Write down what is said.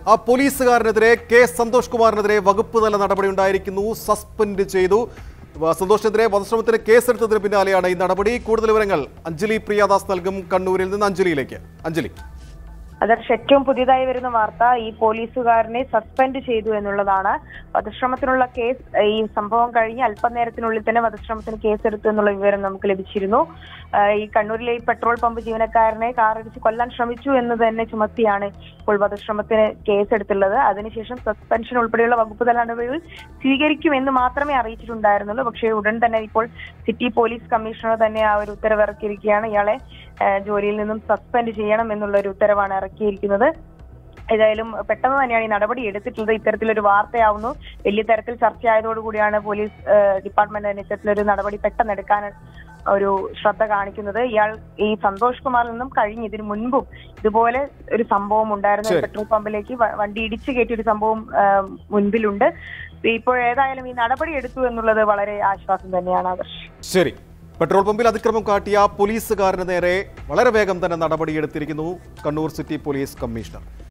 ആ പോലീസുകാരനെതിരെ കെ സന്തോഷ് കുമാറിനെതിരെ വകുപ്പ് തല നടപടി ഉണ്ടായിരിക്കുന്നു സസ്പെൻഡ് ചെയ്തു വ- സന്തോഷിനെതിരെ വധശ്രമത്തിന് കേസെടുത്തതിന് പിന്നാലെയാണ് ഈ നടപടി കൂടുതൽ വിവരങ്ങൾ അഞ്ജലി പ്രിയാദാസ് നൽകും കണ്ണൂരിൽ നിന്ന് അഞ്ജലിയിലേക്ക് അഞ്ജലി അതർഷ് ഏറ്റവും പുതിയതായി വരുന്ന വാർത്ത ഈ പോലീസുകാരനെ സസ്പെൻഡ് ചെയ്തു എന്നുള്ളതാണ് വധശ്രമത്തിനുള്ള കേസ് ഈ സംഭവം കഴിഞ്ഞ് അല്പനേരത്തിനുള്ളിൽ തന്നെ വധശ്രമത്തിന് കേസെടുത്തു എന്നുള്ള വിവരം നമുക്ക് ലഭിച്ചിരുന്നു ആ, ഈ കണ്ണൂരിലെ ഈ പെട്രോൾ പമ്പ് ജീവനക്കാരനെ കാറിടിച്ച് കൊല്ലാൻ ശ്രമിച്ചു എന്ന് തന്നെ ചുമത്തിയാണ് ഇപ്പോൾ വധശ്രമത്തിന് കേസെടുത്തുള്ളത് അതിനുശേഷം സസ്പെൻഷൻ ഉൾപ്പെടെയുള്ള വകുപ്പ് തല നടപടികൾ സ്വീകരിക്കുമെന്ന് മാത്രമേ അറിയിച്ചിട്ടുണ്ടായിരുന്നുള്ളൂ പക്ഷേ ഉടൻ തന്നെ ഇപ്പോൾ സിറ്റി പോലീസ് കമ്മീഷണർ തന്നെ ആ ഒരു ഉത്തരവ് ഇറക്കിയിരിക്കുകയാണ് ഇയാളെ ആ, ജോലിയിൽ നിന്നും സസ്പെൻഡ് ചെയ്യണം എന്നുള്ള ഒരു ഉത്തരവാണ് ഇറക്കിയിരിക്കുന്നത് ഏതായാലും പെട്ടെന്ന് തന്നെയാണ് ഈ നടപടി എടുത്തിട്ടുള്ളത് ഇത്തരത്തിലൊരു വാർത്തയാവുന്നു വലിയ തരത്തിൽ ചർച്ചയായതോടുകൂടിയാണ് പോലീസ് ആ, ഡിപ്പാർട്ട്മെന്റ് തന്നെ ഇത്തരത്തിലൊരു നടപടി പെട്ടെന്ന് എടുക്കാൻ ഒരു ശ്രദ്ധ കാണിക്കുന്നത് ഇയാൾ ഈ സന്തോഷ് കുമാറിൽ നിന്നും കഴിഞ്ഞ് ഇതിനു മുൻപും ഇതുപോലെ ഒരു സംഭവം ഉണ്ടായിരുന്നു ശരി. പെട്രോൾ പമ്പിലേക്ക് വ- വണ്ടി ഇടിച്ചു കയറ്റിയ ഒരു സംഭവം ആ, മുൻപിലുണ്ട് ഇപ്പോൾ ഏതായാലും ഈ നടപടി എടുത്തു എന്നുള്ളത് വളരെ ആശ്വാസം തന്നെയാണ് ആദർശ് ശരി പെട്രോൾ പമ്പിൽ അതിക്രമം കാട്ടിയ പോലീസുകാരന് നേരെ വളരെ വേഗം തന്നെ നടപടിയെടുത്തിരിക്കുന്നു കണ്ണൂർ സിറ്റി പോലീസ് കമ്മീഷണർ